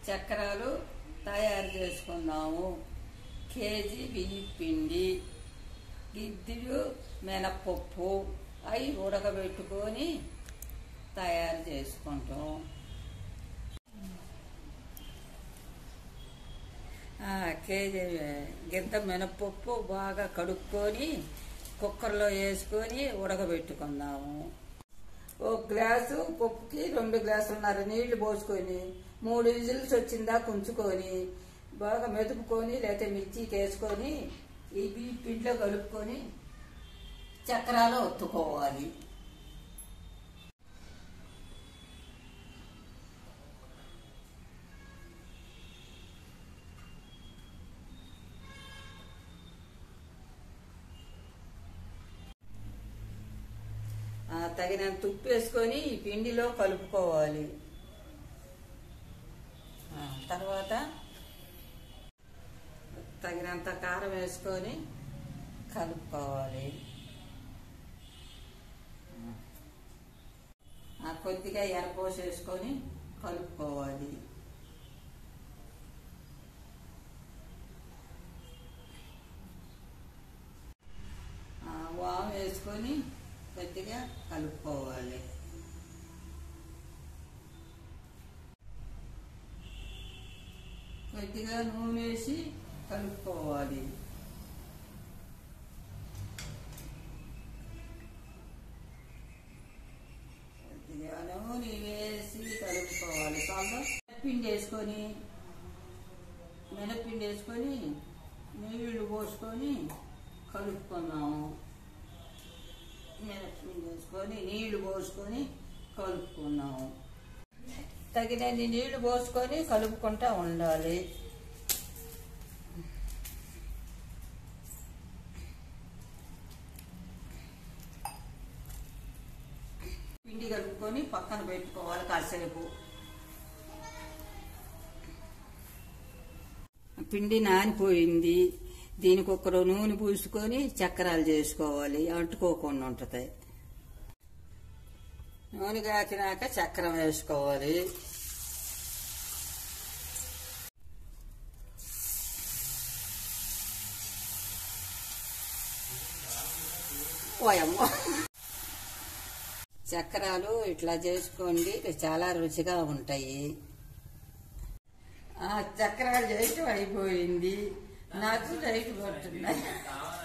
చక్రాలు తయారు చేసుకుందాము కేజీ బియ్య పిండి గిద్దెలు మినపప్పు అవి ఉడకబెట్టుకొని తయారు చేసుకుంటాం ఆ, కేజీ గింత మినపప్పు బాగా కడుక్కొని కుక్కర్లో వేసుకొని ఉడకబెట్టుకుందాము ఒక గ్లాసు పప్పుకి రెండు గ్లాసులున్నర నీళ్లు పోసుకొని మూడు విజిల్స్ వచ్చిందా కుంచుకొని బాగా మెదుపుకొని లేకపోతే మిర్చికి వేసుకొని ఈ బియ్య పిండిలో కలుపుకొని చక్రాలు ఒత్తుకోవాలి ఆ, తగినంత ఉప్పు వేసుకొని ఈ పిండిలో కలుపుకోవాలి ఆ, తర్వాత తగినంత కారం వేసుకొని కలుపుకోవాలి ఆ, కొద్దిగా ఎరపోసి వేసుకొని కలుపుకోవాలి ఆ, వాము వేసుకొని గట్టిగా కలుపుకోవాలి గట్టిగా నూనె వేసి కలుపుకోవాలి గట్టిగా నూనె వేసి కలుపుకోవాలి కాగా పిండి వేసుకొని మినపిండి వేసుకొని నీళ్లు పోసుకొని కలుపుకున్నాము మినపిండి వేసుకొని నీళ్లు పోసుకొని కలుపుకున్నాము తగినన్ని నీళ్లు పోసుకొని కలుపుకుంటా ఉండాలి పిండి కలుపుకొని పక్కన పెట్టుకోవాలి కాసేపు పిండి నానిపోయింది దీనికి ఒక నూనె పూసుకొని చక్రాలు చేసుకోవాలి అంటుకోకుండా ఉంటది నూనె కాకినాక చక్రం వేసుకోవాలి పోయమ్మ చక్రాలు ఇట్లా చేసుకోండి ఇవి చాలా రుచిగా ఉంటాయి ఆ చక్రాలు చేయటం అయిపోయింది నాకు లైట్ పడుతున్నాయి